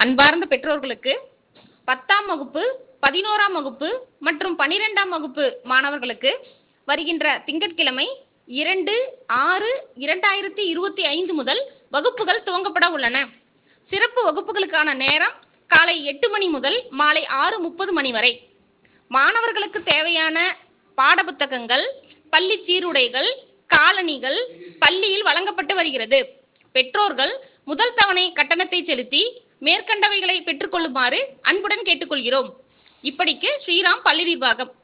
அன்பார்ந்த பெற்றோர்களுக்கு பத்தாம் வகுப்பு பதினோராம் வகுப்பு மற்றும் பனிரெண்டாம் வகுப்பு மாணவர்களுக்கு வருகின்ற திங்கட்கிழமை இரண்டு ஆறு இரண்டாயிரத்தி இருபத்தி ஐந்து முதல் வகுப்புகள் துவங்கப்பட உள்ளன சிறப்பு வகுப்புகளுக்கான நேரம் காலை எட்டு மணி முதல் மாலை ஆறு முப்பது மணி வரை மாணவர்களுக்கு தேவையான பாடப்புத்தகங்கள் பள்ளி சீருடைகள் காலணிகள் பள்ளியில் வழங்கப்பட்டு வருகிறது பெற்றோர்கள் முதல் தவணை கட்டணத்தை செலுத்தி மேற்கண்டவைகளை பெற்றுக்கொள்ளுமாறு அன்புடன் கேட்டுக்கொள்கிறோம் இப்படிக்கு ஸ்ரீராம் பள்ளி நிர்வாகம்